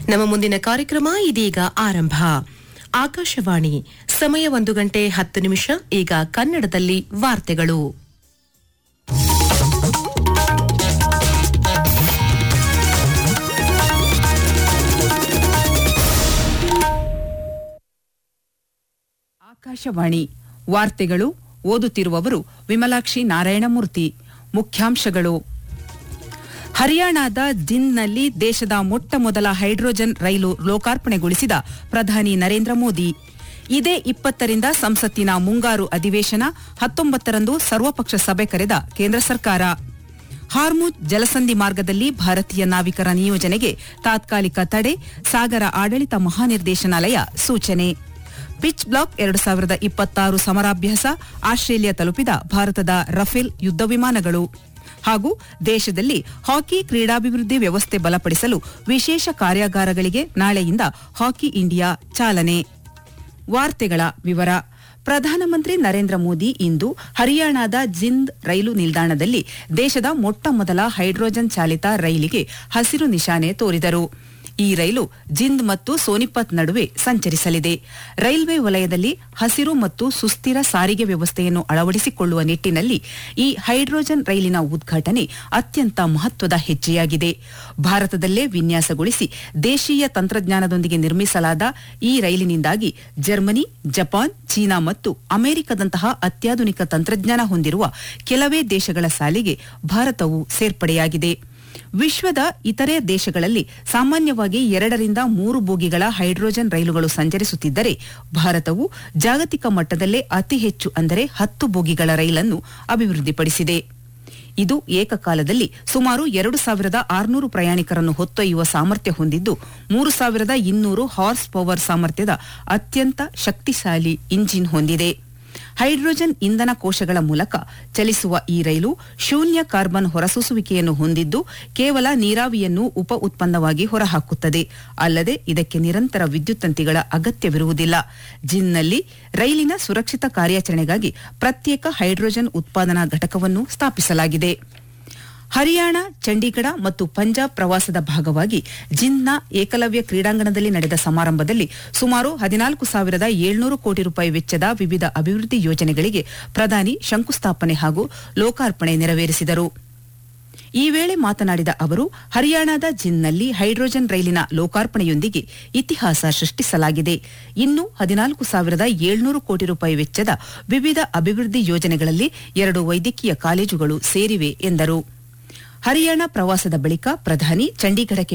ನಮ್ಮ ಮುಂದಿನ ಕಾರ್ಯಕ್ರಮ ಇದೀಗ ಆರಂಭ ಆಕಾಶವಾಣಿ ಸಮಯ ಒಂದು ಗಂಟೆ ಹತ್ತು ನಿಮಿಷ ಈಗ ಕನ್ನಡದಲ್ಲಿ ವಾರ್ತೆಗಳು ಆಕಾಶವಾಣಿ ವಾರ್ತೆಗಳು ಓದುತ್ತಿರುವವರು ವಿಮಲಾಕ್ಷಿ ನಾರಾಯಣಮೂರ್ತಿ ಮುಖ್ಯಾಂಶಗಳು ಹರಿಯಾಣದ ಜಿಂದ್ನಲ್ಲಿ ದೇಶದ ಮೊಟ್ಟ ಮೊದಲ ಹೈಡ್ರೋಜನ್ ರೈಲು ಲೋಕಾರ್ಪಣೆಗೊಳಿಸಿದ ಪ್ರಧಾನಿ ನರೇಂದ್ರ ಮೋದಿ ಇದೇ ಇಪ್ಪತ್ತರಿಂದ ಸಂಸತ್ತಿನ ಮುಂಗಾರು ಅಧಿವೇಶನ ಹತ್ತೊಂಬತ್ತರಂದು ಸರ್ವಪಕ್ಷ ಸಭೆ ಕರೆದ ಕೇಂದ್ರ ಸರ್ಕಾರ ಹಾರ್ಮುಜ್ ಜಲಸಂಧಿ ಮಾರ್ಗದಲ್ಲಿ ಭಾರತೀಯ ನಾವಿಕರ ನಿಯೋಜನೆಗೆ ತಾತ್ಕಾಲಿಕ ತಡೆ ಸಾಗರ ಆಡಳಿತ ಮಹಾನಿರ್ದೇಶನಾಲಯ ಸೂಚನೆ ಪಿಚ್ ಬ್ಲಾಕ್ ಎರಡು ಸಾವಿರದ ಇಪ್ಪತ್ತಾರು ಸಮರಾಭ್ಯಾಸ ಆಸ್ಟ್ರೇಲಿಯಾ ತಲುಪಿದ ಭಾರತದ ರಫೇಲ್ ಯುದ್ಧ ವಿಮಾನಗಳು ಹಾಗೂ ದೇಶದಲ್ಲಿ ಹಾಕಿ ಕ್ರೀಡಾಭಿವೃದ್ಧಿ ವ್ಯವಸ್ಥೆ ಬಲಪಡಿಸಲು ವಿಶೇಷ ಕಾರ್ಯಾಗಾರಗಳಿಗೆ ನಾಳೆಯಿಂದ ಹಾಕಿ ಇಂಡಿಯಾ ಚಾಲನೆ ವಾರ್ತೆಗಳ ವಿವರ ಪ್ರಧಾನಮಂತ್ರಿ ನರೇಂದ್ರ ಮೋದಿ ಇಂದು ಹರಿಯಾಣದ ಜಿಂದ್ ರೈಲು ನಿಲ್ದಾಣದಲ್ಲಿ ದೇಶದ ಮೊಟ್ಟ ಮೊದಲ ಹೈಡ್ರೋಜನ್ ಚಾಲಿತ ರೈಲಿಗೆ ಹಸಿರು ನಿಶಾನೆ ತೋರಿದರು ಈ ರೈಲು ಜಿಂದ್ ಮತ್ತು ಸೋನಿಪತ್ ನಡುವೆ ಸಂಚರಿಸಲಿದೆ ರೈಲ್ವೆ ವಲಯದಲ್ಲಿ ಹಸಿರು ಮತ್ತು ಸುಸ್ಥಿರ ಸಾರಿಗೆ ವ್ಯವಸ್ಥೆಯನ್ನು ಅಳವಡಿಸಿಕೊಳ್ಳುವ ನಿಟ್ಟಿನಲ್ಲಿ ಈ ಹೈಡ್ರೋಜನ್ ರೈಲಿನ ಉದ್ಘಾಟನೆ ಅತ್ಯಂತ ಮಹತ್ವದ ಹೆಜ್ಜೆಯಾಗಿದೆ ಭಾರತದಲ್ಲೇ ವಿನ್ಯಾಸಗೊಳಿಸಿ ದೇಶೀಯ ತಂತ್ರಜ್ಞಾನದೊಂದಿಗೆ ನಿರ್ಮಿಸಲಾದ ಈ ರೈಲಿನಿಂದಾಗಿ ಜರ್ಮನಿ ಜಪಾನ್ ಚೀನಾ ಮತ್ತು ಅಮೆರಿಕದಂತಹ ಅತ್ಯಾಧುನಿಕ ತಂತ್ರಜ್ಞಾನ ಹೊಂದಿರುವ ಕೆಲವೇ ದೇಶಗಳ ಸಾಲಿಗೆ ಭಾರತವು ಸೇರ್ಪಡೆಯಾಗಿದೆ ವಿಶ್ವದ ಇತರೆ ದೇಶಗಳಲ್ಲಿ ಸಾಮಾನ್ಯವಾಗಿ ಎರಡರಿಂದ ಮೂರು ಬೋಗಿಗಳ ಹೈಡ್ರೋಜನ್ ರೈಲುಗಳು ಸಂಚರಿಸುತ್ತಿದ್ದರೆ ಭಾರತವು ಜಾಗತಿಕ ಮಟ್ಟದಲ್ಲೇ ಅತಿ ಹೆಚ್ಚು ಅಂದರೆ ಹತ್ತು ಬೋಗಿಗಳ ರೈಲನ್ನು ಅಭಿವೃದ್ಧಿಪಡಿಸಿದೆ ಇದು ಏಕಕಾಲದಲ್ಲಿ ಸುಮಾರು ಎರಡು ಸಾವಿರದ ಆರುನೂರು ಪ್ರಯಾಣಿಕರನ್ನು ಹೊತ್ತೊಯ್ಯುವ ಸಾಮರ್ಥ್ಯ ಹೊಂದಿದ್ದು ಮೂರು ಸಾವಿರದ ಇನ್ನೂರು ಹಾರ್ಸ್ ಪವರ್ ಸಾಮರ್ಥ್ಯದ ಅತ್ಯಂತ ಶಕ್ತಿಶಾಲಿ ಇಂಜಿನ್ ಹೊಂದಿದೆ ಹೈಡ್ರೋಜನ್ ಇಂಧನ ಕೋಶಗಳ ಮೂಲಕ ಚಲಿಸುವ ಈ ರೈಲು ಶೂನ್ಯ ಕಾರ್ಬನ್ ಹೊರಸೂಸುವಿಕೆಯನ್ನು ಹೊಂದಿದ್ದು ಕೇವಲ ನೀರಾವಿಯನ್ನು ಉಪ ಉತ್ಪನ್ನವಾಗಿ ಹೊರಹಾಕುತ್ತದೆ ಅಲ್ಲದೆ ಇದಕ್ಕೆ ನಿರಂತರ ವಿದ್ಯುತ್ ತಂತಿಗಳ ಅಗತ್ಯವಿರುವುದಿಲ್ಲ ಜಿನ್ನಲ್ಲಿ ರೈಲಿನ ಸುರಕ್ಷಿತ ಕಾರ್ಯಾಚರಣೆಗಾಗಿ ಪ್ರತ್ಯೇಕ ಹೈಡ್ರೋಜನ್ ಉತ್ಪಾದನಾ ಘಟಕವನ್ನು ಸ್ಥಾಪಿಸಲಾಗಿದೆ ಹರಿಯಾಣ ಚಂಡೀಗಢ ಮತ್ತು ಪಂಜಾಬ್ ಪ್ರವಾಸದ ಭಾಗವಾಗಿ ಜಿಂದ್ನ ಏಕಲವ್ಯ ಕ್ರೀಡಾಂಗಣದಲ್ಲಿ ನಡೆದ ಸಮಾರಂಭದಲ್ಲಿ ಸುಮಾರು ಹದಿನಾಲ್ಕು ಸಾವಿರದ ಏಳ್ನೂರು ಕೋಟಿ ರೂಪಾಯಿ ವೆಚ್ಚದ ವಿವಿಧ ಅಭಿವೃದ್ಧಿ ಯೋಜನೆಗಳಿಗೆ ಪ್ರಧಾನಿ ಶಂಕುಸ್ಥಾಪನೆ ಹಾಗೂ ಲೋಕಾರ್ಪಣೆ ನೆರವೇರಿಸಿದರು ಈ ವೇಳೆ ಮಾತನಾಡಿದ ಅವರು ಹರಿಯಾಣದ ಜಿನ್ನಲ್ಲಿ ಹೈಡ್ರೋಜನ್ ರೈಲಿನ ಲೋಕಾರ್ಪಣೆಯೊಂದಿಗೆ ಇತಿಹಾಸ ಸೃಷ್ಟಿಸಲಾಗಿದೆ ಇನ್ನು ಹದಿನಾಲ್ಕು ಸಾವಿರದ ಏಳ್ನೂರು ಕೋಟಿ ರೂಪಾಯಿ ವೆಚ್ಚದ ವಿವಿಧ ಅಭಿವೃದ್ಧಿ ಯೋಜನೆಗಳಲ್ಲಿ ಎರಡು ವೈದ್ಯಕೀಯ ಕಾಲೇಜುಗಳು ಸೇರಿವೆ ಎಂದರು ಹರಿಯಾಣ ಪ್ರವಾಸದ ಬಳಿಕ ಪ್ರಧಾನಿ ಚಂಡೀಗಢಕ್ಕೆ